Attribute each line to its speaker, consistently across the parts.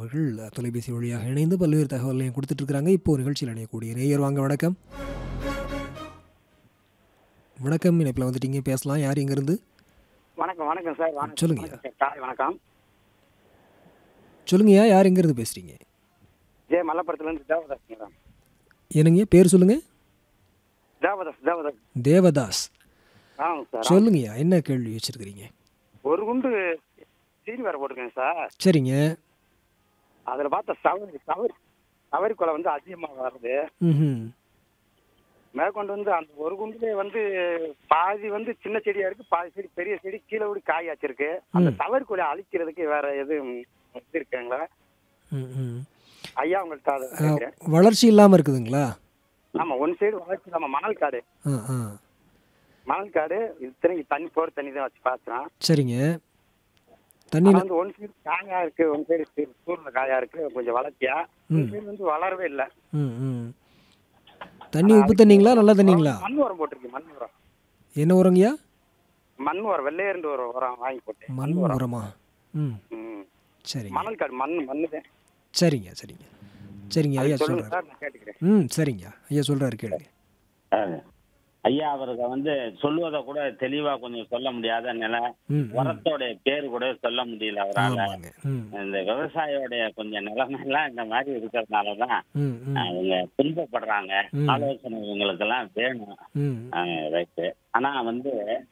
Speaker 1: அவர்கள் தொலைபேசி வழியாக இணைந்து பல்வேறு தகவல்களையும் கொடுத்துட்டு இருக்காங்க இப்போ நிகழ்ச்சியில் இணையக்கூடிய நேயர் வாங்க வணக்கம் வணக்கம் இணைப்பில் வந்துட்டீங்க பேசலாம் யார் இங்கேருந்து
Speaker 2: வணக்கம் வணக்கம் சார் வணக்கம்
Speaker 1: சொல்லுங்க.
Speaker 2: வணக்கம் சார் காலை வணக்கம்
Speaker 1: சொல்லுங்கய்யா யார் எங்கேருந்து பேசுகிறீங்க
Speaker 2: ஜே மல்லபுரத்துலேருந்து தேவதாஸ் மேடம்
Speaker 1: என்னங்க பேர் சொல்லுங்கள்
Speaker 2: தேவதாஸ் தேவதாஸ்
Speaker 1: தேவதாஸ்
Speaker 2: ஆமாங்க சார்
Speaker 1: சொல்லுங்கய்யா என்ன கேள்வி வச்சுருக்கிறீங்க
Speaker 2: ஒரு குண்டு சீனி வேற போட்டிருக்கேன் சார்
Speaker 1: சரிங்க
Speaker 2: அதில் பார்த்தா சவரி சவரி சவரி கொலை வந்து அதிகமாக வருது
Speaker 1: ம்
Speaker 2: மேற்கொண்டு வந்து அந்த ஒரு குண்டுலே வந்து பாதி வந்து சின்ன செடியா இருக்கு பாதி செடி பெரிய செடி கீழே விட காய் வச்சிருக்கு அந்த சவரி கொலை அழிக்கிறதுக்கு வேற எதுவும் இது இருக்குங்களா
Speaker 1: ம் ம்
Speaker 2: ஐயா உங்கள்கிட்ட அதை
Speaker 1: ஆ,
Speaker 2: கேட்கிறேன்.
Speaker 1: வளர்ச்சி இல்லாமல் இருக்குதுங்களா
Speaker 2: ஆமா ஒன் சைடு வளர்ச்சி நம்ம மணல் காடு
Speaker 1: ஆ ஆ
Speaker 2: மணல் காடு இத்தனை தண்ணி போற தண்ணி தான் வச்சு பார்த்தேன்
Speaker 1: சரிங்க தண்ணி
Speaker 2: ஆனா வந்து ஒன் சைடு காயா இருக்கு ஒன் சைடு சூர்ல காயா இருக்கு கொஞ்சம் வளர்ச்சியா ஒன் சைடு வந்து வளரவே இல்ல
Speaker 1: ம் ம் தண்ணி உப்பு தண்ணிங்களா நல்ல தண்ணிங்களா
Speaker 2: மண் உரம் போட்டிருக்கு மண் உரம்
Speaker 1: என்ன உரங்கய்யா
Speaker 2: மண் உரம் வெள்ளையர்ந்து ஒரு உரம் வாங்கி போட்டேன்
Speaker 1: மண் உரமா ம்
Speaker 2: ம்.
Speaker 1: சரிங்க
Speaker 2: மணல் காடு மண் மண்ணு தான்
Speaker 1: சரிங்க சரிங்க சரிங்க ஐயா
Speaker 2: சொல்லுங்க
Speaker 1: சொல்கிறாரு
Speaker 2: சார் நான் கேட்டுக்கிறேன்
Speaker 1: ம் சரிங்க ஐயா சொல்கிறாரு கேளுங்க
Speaker 3: அஹ், ஐயா அவருக்கு வந்து சொல்லுவதை கூட தெளிவா கொஞ்சம் சொல்ல முடியாத நிலை
Speaker 1: ம் ம்
Speaker 3: உரத்தோடைய பேர் கூட சொல்ல முடியல அவரால
Speaker 1: ஆமாங்க ம்
Speaker 3: இந்த விவசாயியோடைய கொஞ்சம் நிலைமைலாம் இந்த மாதிரி இருக்கிறதுனாலதான்
Speaker 1: ம் ம்
Speaker 3: அவங்க துன்பப்படுறாங்க
Speaker 1: ம்.
Speaker 3: ஆலோசனை இவங்களுக்கெல்லாம் வேணும்
Speaker 1: ம்
Speaker 3: ரைட்டு ஆனா வந்து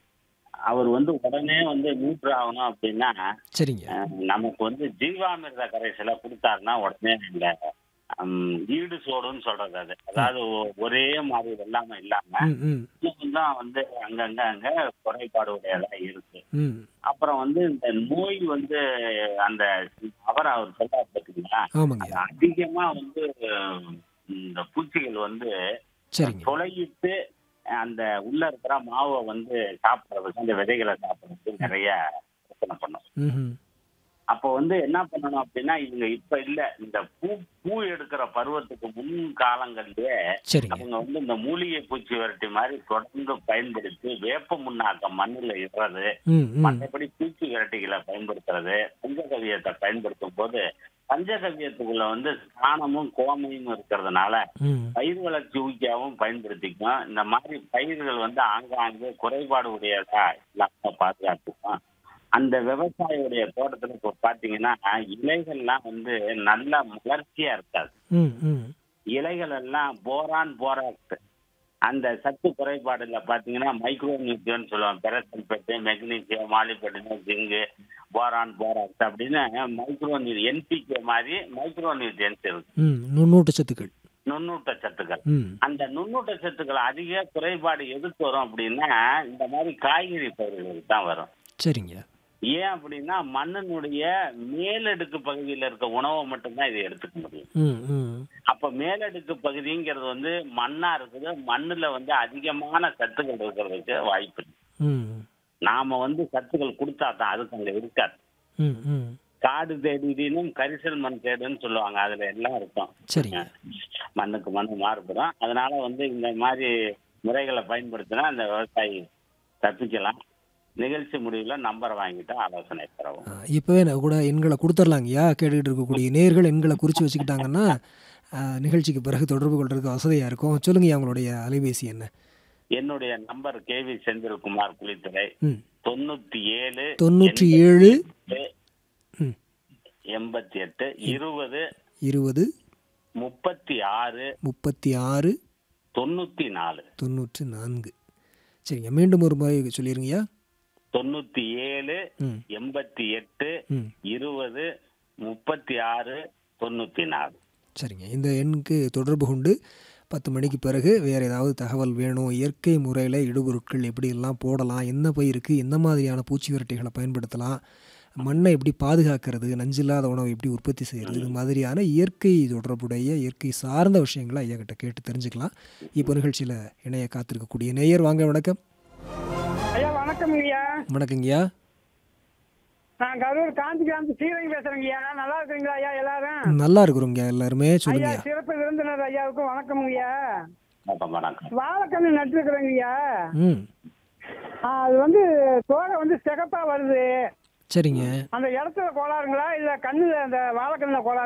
Speaker 3: அவர் வந்து உடனே வந்து நியூட்ரு ஆகணும் அப்படின்னா
Speaker 1: சரிங்க
Speaker 3: அஹ், நமக்கு வந்து ஜீவாமிர்த கரைசலை கொடுத்தாருன்னா உடனே இந்த ஹம், ஈடு சோடுன்னு சொல்றது அது அதாவது ஒ- ஒரே மாதிரி வெள்ளாம இல்லாம
Speaker 1: ம் ம்
Speaker 3: இன்னும் தான் வந்து அங்கங்க அங்க குறைபாடு உடையதா இருக்கு
Speaker 1: ம்
Speaker 3: அப்புறம் வந்து இந்த நோய் வந்து அந்த அவர் அவர் சொல்றாரு பார்த்தீங்களா
Speaker 1: ஆமாங்க
Speaker 3: அது அதிகமா வந்து அஹ், இந்த பூச்சிகள் வந்து
Speaker 1: சரிங்க
Speaker 3: துளையிட்டு அந்த உள்ள இருக்கிற மாவை வந்து சாப்பிட்றதுக்கு அந்த விதைகளை சாப்பிட்றதுக்கு நிறைய பிரச்சனை பண்ணும்
Speaker 1: ம்
Speaker 3: அப்போ வந்து என்ன பண்ணணும் அப்படின்னா இவங்க இப்ப இல்ல இந்த பூ பூ எடுக்கிற பருவத்துக்கு முன் காலங்கள்லயே
Speaker 1: சரிங்க
Speaker 3: அவங்க வந்து இந்த மூலிகை பூச்சி விரட்டி மாதிரி தொடர்ந்து பயன்படுத்தி வேப்ப முன்னாக்கம் மண்ணுல இடுறது
Speaker 1: ம் ம்
Speaker 3: மற்றபடி பூச்சி விரட்டிகளை பயன்படுத்துறது பஞ்சகவியத்தை பயன்படுத்தும் போது பஞ்சகவியத்துக்குள்ள வந்து சாணமும் கோமையும் இருக்கிறதுனால
Speaker 1: ம்
Speaker 3: பயிர் வளர்ச்சி ஊக்கியாவும் பயன்படுத்திக்கும் இந்த மாதிரி பயிர்கள் வந்து ஆங்காங்கே குறைபாடு உடையதா இல்லாம பாதுகாத்துக்கும் அந்த விவசாயியுடைய தோட்டத்துல இப்போ பாத்தீங்கன்னா இலைகள்லாம் வந்து நல்ல மலர்ச்சியா இருக்காது
Speaker 1: ம் ம்
Speaker 3: இலைகள் எல்லாம் போரான் போராக்ட் அந்த சத்து குறைபாடுல பாத்தீங்கன்னா மைக்ரோ நியூட்ரியன் சொல்லுவாங்க பெரசல்பேட்டு மெக்னீசியம் மாலிபெட்டினம் ஜிங்கு போரான் போராக்ட் அப்படின்னு மைக்ரோ என்பிகே மாதிரி மைக்ரோ நியூட்ரியன்ஸ் இருக்கு
Speaker 1: ம் நுண்ணூட்ட சத்துக்கள்
Speaker 3: நுண்ணூட்ட சத்துக்கள்
Speaker 1: ம்
Speaker 3: அந்த நுண்ணூட்ட சத்துக்கள் அதிக குறைபாடு எதுக்கு வரும் அப்படின்னா இந்த மாதிரி காய்கறி பயிர்களுக்கு தான் வரும்
Speaker 1: சரிங்க
Speaker 3: ஏன் அப்படின்னா மண்ணினுடைய மேலடுக்கு பகுதியில் இருக்க உணவை மட்டும்தான் இதை எடுத்துக்க முடியும்
Speaker 1: ம் ம்
Speaker 3: அப்ப மேலடுக்கு பகுதிங்கிறது வந்து மண்ணா இருக்குது மண்ணுல வந்து அதிகமான சத்துக்கள் இருக்கிறதுக்கு வாய்ப்பு இருக்கு
Speaker 1: ம்
Speaker 3: நாம வந்து சத்துக்கள் கொடுத்தா தான் அதுக்கு அங்க இருக்காது
Speaker 1: ம் ம்
Speaker 3: காடு தேடினும் கரிசல் மண் தேடுன்னு சொல்லுவாங்க அதுல எல்லாம் இருக்கும்
Speaker 1: சரிங்க
Speaker 3: மண்ணுக்கு மண்ணு மாறுபடும் அதனால வந்து இந்த மாதிரி முறைகளை பயன்படுத்தினா அந்த விவசாயி தப்பிக்கலாம் நிகழ்ச்சி முடிவில் நம்பரை வாங்கிட்டு ஆலோசனை பெறவும்
Speaker 1: ஆ, இப்போவே நான் கூட எண்களை கொடுத்துர்லாங்கய்யா கேட்டுக்கிட்டு இருக்கக்கூடிய நேர்கள் எண்களை குறித்து வச்சுக்கிட்டாங்கன்னா ஆ, நிகழ்ச்சிக்கு பிறகு தொடர்பு கொள்றதுக்கு வசதியாக இருக்கும் சொல்லுங்கய்யா உங்களுடைய அலைபேசி என்ன
Speaker 3: என்னுடைய number K V Senthilkumar Kuzhithurai
Speaker 1: ம்
Speaker 3: தொண்ணூத்தி ஏழு
Speaker 1: தொண்ணூற்றி ஏழு ம்
Speaker 3: எண்பத்தி எட்டு இருபது
Speaker 1: இருபது
Speaker 3: முப்பத்தி ஆறு
Speaker 1: முப்பத்தி ஆறு
Speaker 3: தொண்ணூத்தி நாலு
Speaker 1: தொண்ணூற்றி நான்கு சரிங்க மீண்டும் ஒரு முறை சொல்லிடுங்கய்யா
Speaker 3: தொண்ணூத்தி ஏழு
Speaker 1: ம்
Speaker 3: எண்பத்தி எட்டு
Speaker 1: ம்
Speaker 3: இருபது முப்பத்தி ஆறு தொண்ணூத்தி நாலு
Speaker 1: சரிங்க இந்த எண்ணுக்கு தொடர்பு கொண்டு பத்து மணிக்கு பிறகு வேறு ஏதாவது தகவல் வேணும் இயற்கை முறையில் இடுபொருட்கள் எப்படி எல்லாம் போடலாம் என்ன பயிருக்கு எந்த மாதிரியான பூச்சி விரட்டிகளை பயன்படுத்தலாம் மண்ணை எப்படி பாதுகாக்கிறது நஞ்சில்லாத உணவை எப்படி உற்பத்தி செய்கிறது இது மாதிரியான இயற்கை தொடர்புடைய இயற்கை சார்ந்த விஷயங்களை ஐயா கிட்ட கேட்டு தெரிஞ்சுக்கலாம் இப்போ நிகழ்ச்சியில் இணைய காத்திருக்கக்கூடிய நேயர் வாங்க வணக்கம்
Speaker 2: ஐயா வணக்கம் ஐயா
Speaker 1: வணக்கங்கய்யா
Speaker 2: நான் கரூர் காந்தி காந்தி சீரங்கி பேசுறேங்க ஐயா நல்லா இருக்கீங்களா ஐயா எல்லாரும்
Speaker 1: நல்லா இருக்கிறோங்க எல்லாருமே
Speaker 2: ஐயா
Speaker 1: சொல்லுங்கய்யா
Speaker 2: சிறப்பு விருந்தினர் ஐயாவுக்கும் வணக்கம் ஐயா
Speaker 3: வணக்கம் வணக்கம்
Speaker 2: வாழைக்கண்ணு நட்டுருக்குறேங்க ஐயா
Speaker 1: ம்
Speaker 2: ஆ, அது வந்து தோலை வந்து சிகப்பா வருது
Speaker 1: சரிங்க
Speaker 2: அந்த இடத்துல கோளாறுங்களா இல்ல கண்ணுல அந்த வாழைக்கண்ணுல கோளாறு